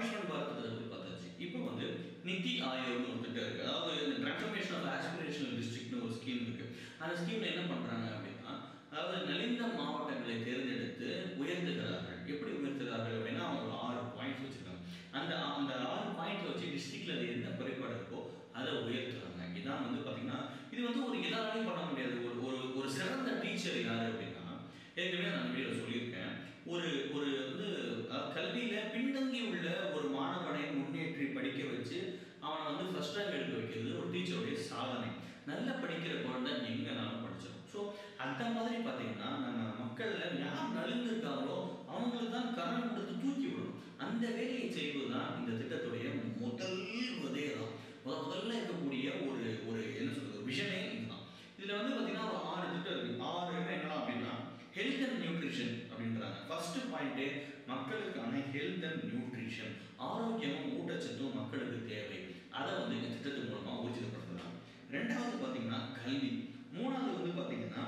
ஆயுஷ்மான் பாரத் அதை பற்றி பார்த்தாச்சு இப்போ வந்து நிதி ஆயோக்னு ஒரு திட்டம் இருக்குது அதாவது இந்த டிரான்ஸ்ஃபர்மேஷன் ஆஃப் ஆஸ்பிரேஷனல் டிஸ்ட்ரிக்ட்னு ஒரு ஸ்கீம் இருக்குது அந்த ஸ்கீமில் என்ன பண்ணுறாங்க அப்படின்னா அதாவது நலிந்த மாவட்டங்களை தேர்ந்தெடுத்து உயர்த்துகிறார்கள் எப்படி உயர்த்துகிறார்கள் அப்படின்னா அவங்க ஒரு ஆறு பாயிண்ட்ஸ் வச்சுருக்காங்க அந்த அந்த ஆறு பாயிண்ட் வச்சு டிஸ்ட்ரிக்ட்ல அது என்ன குறைபாடு இருக்கோ அதை உயர்த்துறாங்க இதான் வந்து பார்த்தீங்கன்னா இது வந்து ஒரு எல்லாராலையும் பண்ண முடியாது ஒரு ஒரு ஒரு சிறந்த டீச்சர் யார் அப்படின்னா ஏற்கனவே நான் வீடியோ சொல்லியிருக்கேன் ஒரு ஒரு வந்து அஹ், கல்வியில பின்தங்கி உள்ள ஒரு மாணவனை முன்னேற்றி படிக்க வச்சு அவனை வந்து ஃபர்ஸ்ட் ரேங்க் எடுக்க வைக்கிறது ஒரு டீச்சருடைய சாதனை நல்லா படிக்கிற குழந்தை எங்கனாலும் படிச்சிடும் ஸோ அந்த மாதிரி பார்த்தீங்கன்னா நம்ம மக்களில் யார் நலிந்திருக்காங்களோ அவங்களுக்கு தான் கரணம் கொடுத்து தூக்கி விடணும் அந்த வேலையை செய்வது தான் இந்த திட்டத்துடைய முதல் உதய தான் முத முதல்ல இருக்கக்கூடிய ஒரு ஒரு என்ன சொல்றது விஷனே இதுதான் இதுல வந்து பாத்தீங்கன்னா ஒரு ஆறு திட்டம் இருக்கு ஆறு என்ன அப்படின்னா ஹெல்த் அண்ட் நியூட்ரிஷன் அப்படின்றாங்க ஃபர்ஸ்ட் பாயிண்ட் மக்களுக்கான ஹெல்த் அண்ட் நியூட்ரிஷன் ஆரோக்கியமும் ஊட்டச்சத்தும் மக்களுக்கு தேவை அதை வந்து இந்த திட்டத்தின் மூலமா ஊர்ஜிதப்படுத்துறாங்க ரெண்டாவது பாத்தீங்கன்னா கல்வி மூணாவது வந்து பாத்தீங்கன்னா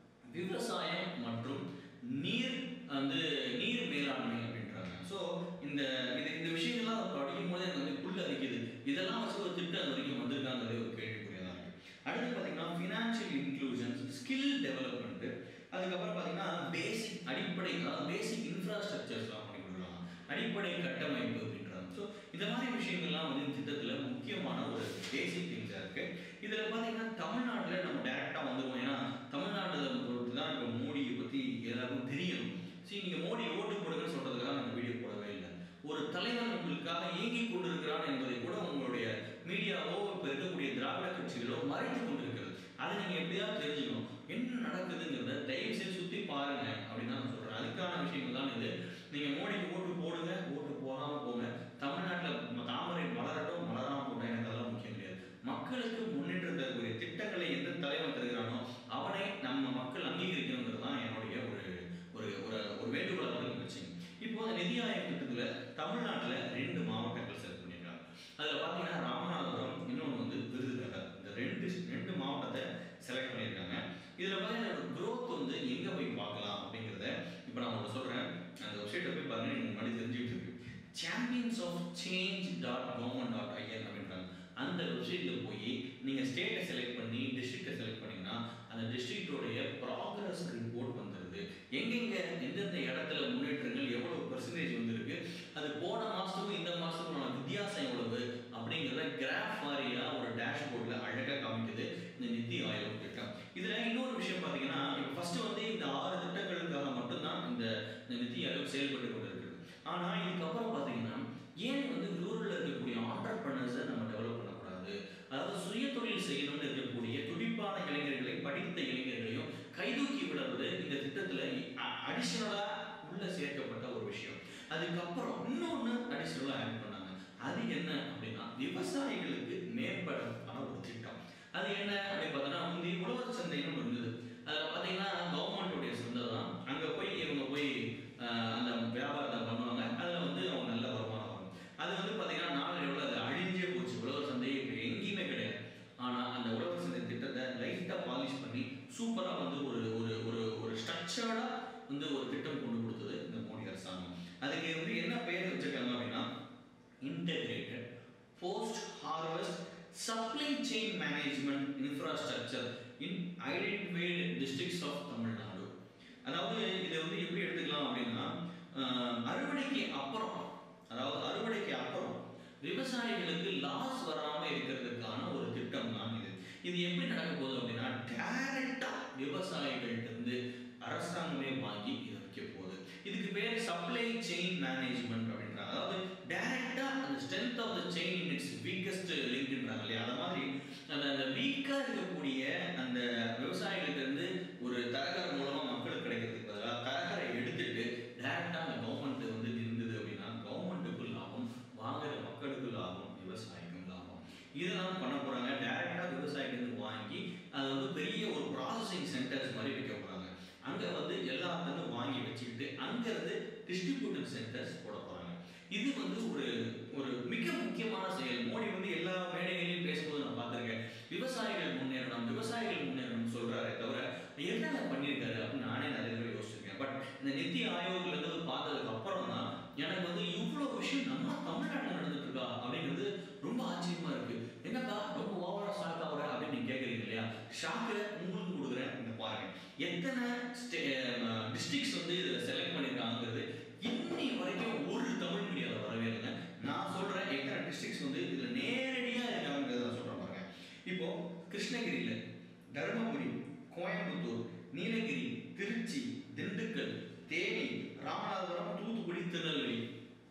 விவசாயம் மற்றும் நீர் வந்து நீர் மேலாண்மை அப்படின்றாங்க ஸோ இந்த இது இந்த விஷயங்கள்லாம் படிக்கும் போது எனக்கு வந்து புல் அரிக்குது இதெல்லாம் வச்சு ஒரு திட்டம் அது வரைக்கும் வந்திருக்காங்கிறதே ஒரு கேள்விக்குரியதாக இருக்கு அடுத்து பார்த்தீங்கன்னா ஃபினான்ஷியல் இன்க்ளூஷன்ஸ் ஸ்கில் டெவலப்மெண்ட் அதுக்கப்புறம் பார்த்தீங்கன்னா பேசிக் அடிப்படை அதாவது பேசிக் இன்ஃப்ராஸ்ட்ரக்சர்ஸ்லாம் பண்ணி கொடுக்கலாம் அடிப்படை கட்டமைப்பு அப்படின்றாங்க ஸோ இந்த மாதிரி விஷயங்கள்லாம் வந்து இந்த திட்டத்தில் முக்கியமான ஒரு பேசிக் திங்ஸாக இருக்கு இதில் பார்த்தீங்கன்னா தமிழ்நாட்டில் நம்ம டேரெக்டாக வந்துருவோம் ஏன்னா தமிழ்நாட்டில் பொறுத்து தான் இப்போ மோடியை பற்றி எல்லாருக்கும் தெரியணும் சரி நீங்கள் மோடி ஓட்டு போடுங்கன்னு சொல்கிறதுக்காக நாங்கள் வீடியோ போடவே இல்லை ஒரு தலைவன் உங்களுக்காக இயங்கி கொண்டிருக்கிறான் என்பதை கூட உங்களுடைய மீடியாவோ இப்போ இருக்கக்கூடிய திராவிட கட்சிகளோ மறைத்து கொண்டிருக்கிறது அதை நீங்கள் எப்படியாவது தெரிஞ்சுக்கணும் என்ன நடக்குதுங்கிறத தயவு செய்து சுற்றி பாருங்க அப்படின்னு தான் நான் சொல்கிறேன் அதுக்கான விஷயங்கள் தான் இது நீங்கள் மோடிக்கு ஓட்டு போடுங்க ஓட்டு போகாமல் போங்க தமிழ்நாட்டில் தாமரை மலரட்டும் மலராமல் போட்டோம் எனக்கு அதெல்லாம் முக்கியம் கிடையாது மக்களுக்கு முன்னேற்றம் தரக்கூடிய திட்டங்களை எந்த தலைவன் தருகிறானோ அவனை நம்ம மக்கள் அங்கீகரிக்கணுங்கிறது தான் என்னுடைய ஒரு ஒரு ஒரு ஒரு வேண்டுகோளாக நீங்கள் வச்சுங்க இப்போ அந்த நிதி ஆயோக் திட்டத்தில் தமிழ்நாட்டில் ரெண்டு மாவட்டங்கள் செலக்ட் பண்ணியிருக்காங்க அதில் பார்த்தீங்கன்னா ராமநாதபுரம் இன்னொன்று வந்து விருதுநகர் இந்த ரெண்டு ரெண்டு மாவட்டத்தை செலக்ட் பண்ணியிருக்காங்க இதில் பார்த்தீங்கன்னா growth வந்து எங்கே போய் பார்க்கலாம் அப்படிங்கிறத இப்போ நான் உங்களுக்கு சொல்கிறேன் அந்த வெப்சைட்டை போய் பாருங்க நீங்கள் முன்னாடி தெரிஞ்சுக்கிட்டு இருக்கு champions of change dot government dot IN அப்படின்றாங்க அந்த வெப்சைட்டில் போய் நீங்கள் ஸ்டேட்டை செலக்ட் பண்ணி டிஸ்ட்ரிக்டை செலக்ட் பண்ணீங்கன்னா அந்த டிஸ்ட்ரிக்டோடைய ப்ராக்ரஸ் ரிப்போர்ட் வந்துடுது எங்கெங்க எந்தெந்த இடத்துல முன்னேற்றங்கள் எவ்வளவு பெர்சன்டேஜ் வந்திருக்கு அது போன மாதத்துக்கும் இந்த மாதத்துக்குமான வித்தியாசம் எவ்வளவு அப்படிங்கிறத கிராஃப் வாரியா ஒரு டேஷ்போர்டில் அழகாக காமிக்குது இந்த நிதி ஆயோக் திட்டம் இதில் இன்னொரு விஷயம் பார்த்தீங்கன்னா இப்போ ஃபர்ஸ்ட் வந்து இந்த ஆறு திட்டங்களுக்காக மட்டும்தான் இந்த இந்த நிதி ஆயோக் செயல்பட்டு கொண்டிருக்கிறது ஆனால் இதுக்கப்புறம் பார்த்தீங்கன்னா ஏன் வந்து ரூரலில் இருக்கக்கூடிய ஆண்டர்பிரனர்ஸை நம்ம டெவலப் பண்ணக்கூடாது அதாவது சுய தொழில் செய்யணும்னு இருக்கக்கூடிய துடிப்பான இளைஞர்களை படித்த இளைஞர்களையும் கைதூக்கி விடுறது இந்த திட்டத்தில் அடிஷனலாக உள்ள சேர்க்கப்பட்ட ஒரு விஷயம் அதுக்கப்புறம் இன்னொன்று அடிஷனலாக ஆட் பண்ணாங்க அது என்ன அப்படின்னா விவசாயிகளுக்கு மேம்படுறதுக்கான ஒரு திட்டம் அது என்ன அப்படின்னு பார்த்தோன்னா முந்தைய உழவர் சந்தைன்னு ஒன்று இருந்தது அதில் பார்த்தீங்கன்னா கவர்மெண்ட்டுடைய சந்தை தான் அங்கே போய் இவங்க போய் ஆஹ், அந்த வியாபாரத்தை பண்ணுவாங்க அதில் வந்து அவங்க நல்ல வருமானம் வரும் அது வந்து பார்த்தீங்கன்னா நாள் எவ்வளோ அது அழிஞ்சே போச்சு உழவர் சந்தை இப்போ எங்கேயுமே கிடையாது ஆனால் அந்த உழவர் சந்தை திட்டத்தை லைட்டாக பாலிஷ் பண்ணி சூப்பராக வந்து ஒரு ஒரு ஒரு ஒரு ஸ்ட்ரக்சர்டாக வந்து ஒரு திட்டம் கொண்டு கொடுத்தது இந்த மோடி அரசாங்கம் அதுக்கு வந்து என்ன பெயர் வச்சிருக்காங்க அப்படின்னா integrated post harvest supply chain management infrastructure in identified districts of Tamil Nadu அதாவது இதை வந்து எப்படி எடுத்துக்கலாம் அப்படின்னா ஆஹ், அறுவடைக்கு அப்புறம் அதாவது அறுவடைக்கு அப்புறம் விவசாயிகளுக்கு லாஸ் வராம இருக்கிறதுக்கான ஒரு திட்டம் தான் இது இது எப்படி நடக்க போகுது அப்படின்னா டைரக்டா விவசாயிகள்ட்ட இருந்து அரசாங்கமே வாங்கி இதை வைக்க போகுது இதுக்கு பேர் சப்ளை செயின் மேனேஜ்மெண்ட் அப்படின்றாங்க அதாவது டைரக்டா அந்த strength of the chain in its weakest லிங்க்ன்றாங்க இல்லையா அந்த மாதிரி அந்த அந்த வீக்கா இருக்கக்கூடிய அந்த விவசாயிகள்ட்ட இருந்து ஒரு தரகர் மூலமா மக்களுக்கு கிடைக்கிறதுக்கு பதிலாக தரகரை எடுத்துட்டு டைரக்டா அந்த கவர்மெண்ட் வந்து இருந்தது அப்படின்னா கவர்மெண்ட்டுக்கு லாபம் வாங்குற மக்களுக்கு லாபம் விவசாயிக்கும் லாபம் இதெல்லாம் பண்ண போறாங்க டைரக்டா விவசாயிகிட்ட வாங்கி அது வந்து பெரிய ஒரு ப்ராசஸிங் சென்டர்ஸ் மாதிரி வைக்க போறாங்க அங்க வந்து எல்லாத்தையும் வாங்கி வச்சுக்கிட்டு அங்க இருந்து டிஸ்ட்ரிபியூட்டர் சென்டர்ஸ் போட போறாங்க இது வந்து ஒரு ஒரு மிக முக்கியமான செயல் மோடி வந்து எல்லா மேடைகளையும் பேசும்போது நான் பார்த்திருக்கேன் விவசாயிகள் முன்னேறணும் விவசாயிகள் முன்னேறணும் சொல்றாரே தவிர என்னென்ன பண்ணியிருக்காரு அப்படின்னு நானே நிறைய தடவை யோசிச்சிருக்கேன் பட் இந்த நித்தி ஆயோக்ல இருந்து பார்த்ததுக்கு அப்புறம் தான் எனக்கு வந்து இவ்வளோ விஷயம் நம்ம தமிழ் ஷாக்கை உங்களுக்கு கொடுக்குறேன் இந்த பாருங்க எத்தனை டிஸ்ட்ரிக்ட்ஸ் வந்து இதில் செலக்ட் பண்ணியிருக்காங்கிறது இன்னி வரைக்கும் ஒரு தமிழ் மீடியாவில் வரவே இல்லைங்க நான் சொல்கிறேன் எத்தனை டிஸ்ட்ரிக்ட்ஸ் வந்து இதில் நேரடியாக இருக்காங்கிறத நான் சொல்கிறேன் பாருங்க இப்போ கிருஷ்ணகிரியில் தருமபுரி கோயம்புத்தூர் நீலகிரி திருச்சி திண்டுக்கல் தேனி ராமநாதபுரம் தூத்துக்குடி திருநெல்வேலி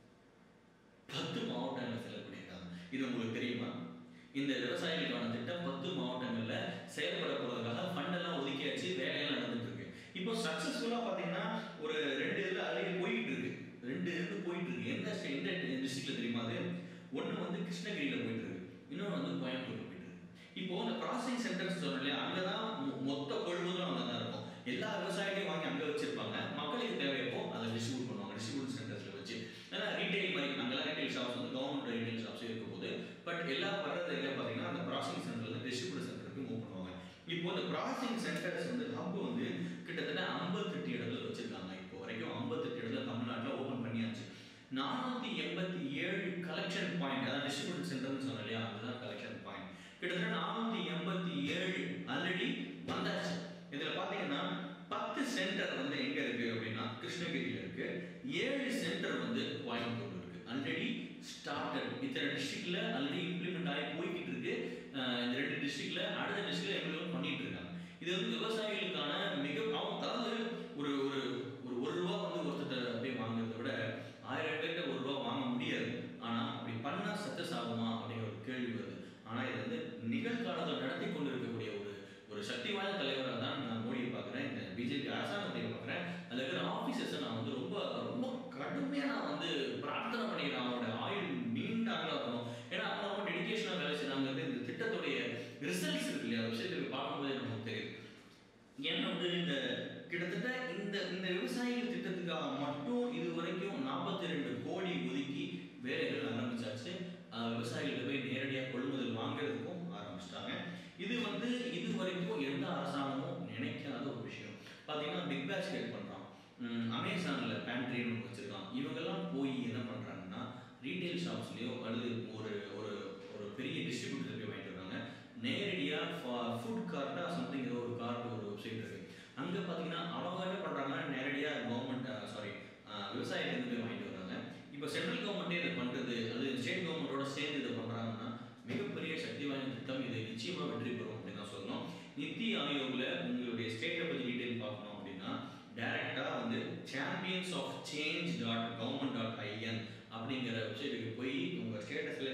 பத்து மாவட்டங்களை செலக்ட் பண்ணியிருக்காங்க இது உங்களுக்கு தெரியுமா இந்த விவசாயிகளுக்கான திட்டம் பத்து மாவட்டங்கள்ல செயல்பட போறதுக்காக ஃபண்ட் எல்லாம் ஒதுக்கியாச்சு வேலையெல்லாம் நடந்துட்டு இருக்கு இப்போ சக்சஸ்ஃபுல்லா பாத்தீங்கன்னா ஒரு ரெண்டு இதுல அழகி போயிட்டு இருக்கு ரெண்டு இது போயிட்டு இருக்கு எந்த ஸ்டே- எந்த டிஸ்ட்ரிக்ட்ல தெரியுமா அது ஒண்ணு வந்து கிருஷ்ணகிரியில போயிட்டு இருக்கு இன்னொன்று வந்து கோயம்புத்தூர்ல போயிட்டு இருக்கு இப்போ இந்த ப்ராசஸிங் சென்டர்ஸ் சொன்னோம் இல்லையா அங்கதான் மொ- மொத்த கொள்முதலும் அங்கே தான் இருக்கும் எல்லா விவசாயிகளையும் வாங்கி அங்க வச்சிருப்பாங்க மக்களுக்கு தேவையப்போ அதை டிஸ்ட்ரிபியூட் பண்ணுவாங்க டிஸ்ட்ரிபியூட் சென்டர்ஸ்ல வச்சு ஏன்னா ரீட்டைல் மாதிரி அங்கெல்லாம் ரீட்டைல் ஷாப்ஸ் வந்து கவர்மெண்ட் ரீட்டைல் ஷாப்ஸே இருக்க போது பட் எல்லா வர்றது எங்க பார்த்தீங்கன்னா அந்த ப்ராசஸிங் சென்டர்ல டிஸ்ட்ரிபியூட்டர் சென்டருக்கு மூவ் பண்ணுவாங்க இப்போ இந்த ப்ராசஸிங் சென்டர்ஸ் வந்து ஹப் வந்து கிட்டத்தட்ட ஐம்பத்தெட்டு இடத்துல வச்சிருக்காங்க இப்போ வரைக்கும் ஐம்பத்தெட்டு இடத்துல தமிழ்நாட்டில் ஓப்பன் பண்ணியாச்சு நானூற்றி எண்பத்தி ஏழு கலெக்ஷன் பாயிண்ட் அதான் டிஸ்ட்ரிபியூட்டர் சென்டர்னு சொன்னேன் இல்லையா அதுதான் கலெக்ஷன் பாயிண்ட் கிட்டத்தட்ட நானூற்றி எண்பத்தி ஏழு ஆல்ரெடி வந்தாச்சு இதில் பார்த்தீங்கன்னா பத்து சென்டர் வந்து எங்க இருக்கு அப்படின்னா கிருஷ்ணகிரியில இருக்கு ஏழு சென்டர் வந்து கோயம்புத்தூர்ல இருக்கு ஆல்ரெடி ஸ்டார்டட் இத்தனை டிஸ்ட்ரிக்ட்ல ஆல்ரெடி இம்ப்ளிமெண்ட் ஆகி போய்கிட்டு இருக்கு அஹ் இந்த ரெண்டு டிஸ்ட்ரிக்ட்ல அடுத்த டிஸ்ட்ரிக்ட்ல இம்ப்ளிமெண்ட் பண்ணிட்டு இருக்காங்க இது வந்து விவசாயிகளுக்கான மிக அவங்க அதாவது ஒரு ஒரு ஒரு ஒரு ரூபா வந்து ஒருத்தர் அப்படியே வாங்குறதை விட ஆயிரம் பேர்கிட்ட ஒரு ரூபா வாங்க முடியாது ஆனா அப்படி பண்ணா சக்சஸ் ஆகுமா அப்படிங்கிற ஒரு கேள்வி வருது ஆனா இது வந்து நிகழ்காலத்தில் நடத்தி கொண்டு இருக்கக்கூடிய ஒரு ஒரு சக்தி வாய்ந்த தலைவராக தான் நான் மோடியை பார்க்குறேன் இந்த பிஜேபி அரசாங்கத்தை பார்க்குறேன் அதில் இருக்கிற ஆஃபீஸர்ஸை நான் வந்து ரொம்ப ரொம்ப கடுமையாக நான் வந்து பிரார்த்தனை பண்ணிக்கிறேன் அவனோட ஆயுள் நீண்ட ஆகலாம் இருக்கணும் ஏன்னா அவங்க ரொம்ப டெடிகேஷனாக வேலை செய்யறாங்கிறது இந்த திட்டத்துடைய ரிசல்ட்ஸ் இருக்கு இல்லையா விஷயத்துக்கு பார்க்கும்போதே நமக்கு தெரியுது ஏன்னா வந்து இந்த கிட்டத்தட்ட இந்த இந்த விவசாயிகள் திட்டத்துக்காக மட்டும் இது வரைக்கும் நாற்பத்தி ரெண்டு கோடி ஒதுக்கி வேலைகள் ஆரம்பிச்சாச்சு ஆஹ் விவசாயிகள்ட்ட போய் நேரடியாக கொள்முதல் வாங்குறதுக்கும் ஆரம்பிச்சிட்டாங்க இது வந்து இது வரைக்கும் எந்த அரசாங்கமும் நினைக்காத ஒரு விஷயம் பார்த்தீங்கன்னா பிக் பேஸ்கெட் பண்ணுறான் அமேசானில் பேண்ட்ரின்னு ஒன்று வச்சுருக்கான் இவங்கெல்லாம் போய் என்ன பண்ணுறாங்கன்னா ரீட்டைல் ஷாப்ஸ்லேயோ அல்லது ஒரு ஒரு ஒரு பெரிய டிஸ்ட்ரிபியூட்டர் போய் வாங்கிட்டு வராங்க நேரடியாக ஃபுட் கார்ட்டாக சம்திங் ஏதோ ஒரு கார்ட் ஒரு வெப்சைட் இருக்கு அங்கே பார்த்தீங்கன்னா அவங்க என்ன பண்ணுறாங்கன்னா நேரடியாக கவர்மெண்ட் சாரி விவசாயிகிட்ட போய் வாங்கிட்டு வராங்க இப்போ சென்ட்ரல் கவர்மெண்ட்டே இதை பண்ணுறது அது ஸ்டேட் கவர்மெண்ட்டோட சேர்ந்து இதை பண்ணுறாங்கன்னா மிகப்பெரிய சக்தி வாய்ந்த திட்டம் இது நிச்சயமாக வெற்றி பெறும் அப்படின்னு தான் சொல்லணும் நித்தி ஆயோக்ல உங்களுடைய ஸ்டேட்டை பற்றி டீட்டெயில் பார்க்கணும் அப்படின்னா டைரெக்டாக வந்து champions of change dot government dot IN அப்படிங்கிற வெப்சைட்டுக்கு போய் உங்கள் ஸ்டேட்டை